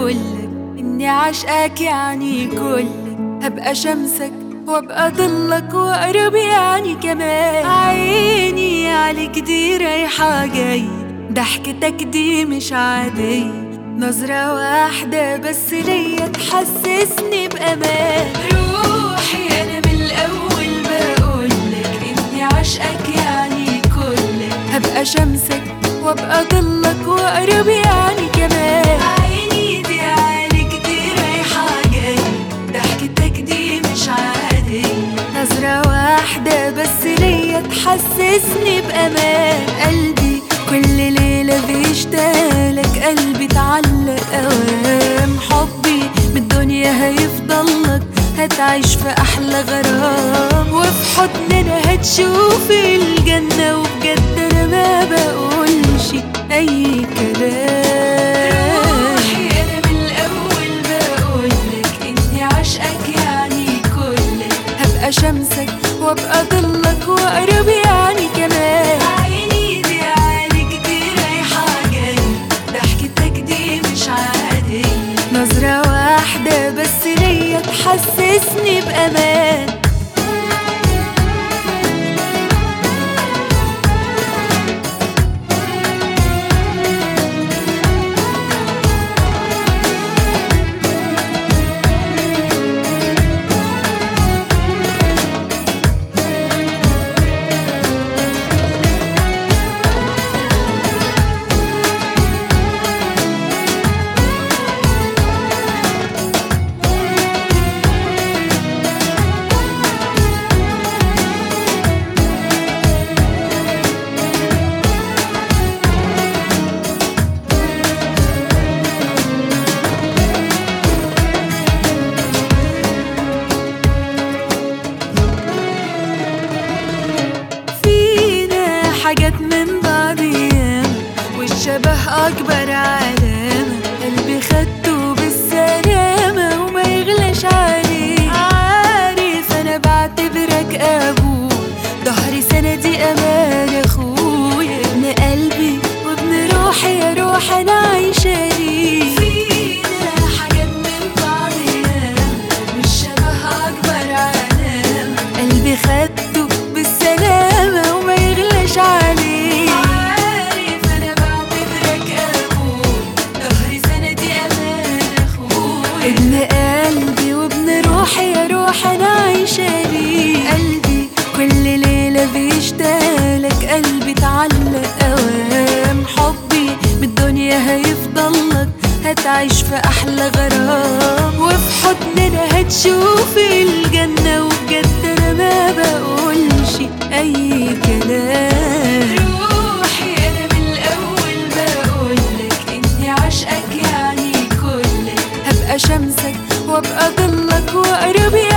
بقولك إني عاشقاك يعني كلك هبقى شمسك وابقى ضلك وقرب يعني كمان عيني عليك دي رايحة جاي ضحكتك دي مش عادية نظرة واحدة بس ليا تحسسني بأمان روحي أنا من الأول بقولك إني عاشقاك يعني كلك هبقى شمسك وابقى ضلك وقرب يعني كمان عيني دي عليك دي رايحة جاي ضحكتك دي مش عادية نظرة واحدة بس ليا تحسسني بأمان قلبي كل ليلة بيشتاقلك قلبي اتعلق أوام حبي بالدنيا هيفضلك هتعيش في أحلى غرام وفي حضننا هتشوف الجنة وبجد أنا ما بقولش أي كلام روحي أنا من الأول بقولك إني عاشقاك يعني كلك هبقى شمسك وابقى ضلك وقرب يعني كمان عيني دي عليك دي رايحة جاي ضحكتك دي مش عادية نظرة واحدة بس ليا تحسسني بأمان فينا حاجات من بعض ياما والشبه أكبر علامة قلبي خدته بالسلامة وما يغلاش عليه عارف أنا بعتبرك أبوه ظهري سندي أمان أخويا ابن قلبي وابن روحي يا روح أنا عايشة ليه فينا حاجات من بعض ياما والشبه أكبر علامة قلبي خدته بالسلامة وما يغلاش عليه عارف أنا بعتبرك أبوه ظهري سندي أمان أخويا ابن قلبي وابن روحي يا روح أنا عايشة ليه قلبي كل ليلة بيشتاقلك قلبي اتعلق أوام حبي بالدنيا هيفضلك هتعيش في أحلى غرام وفي حضننا هتشوف الجنة وبجد أنا ما بقولش أي كلام روحي أنا من الأول بقولك إني عاشقاك يعني كلك هبقى شمسك وابقى ضلك وقرب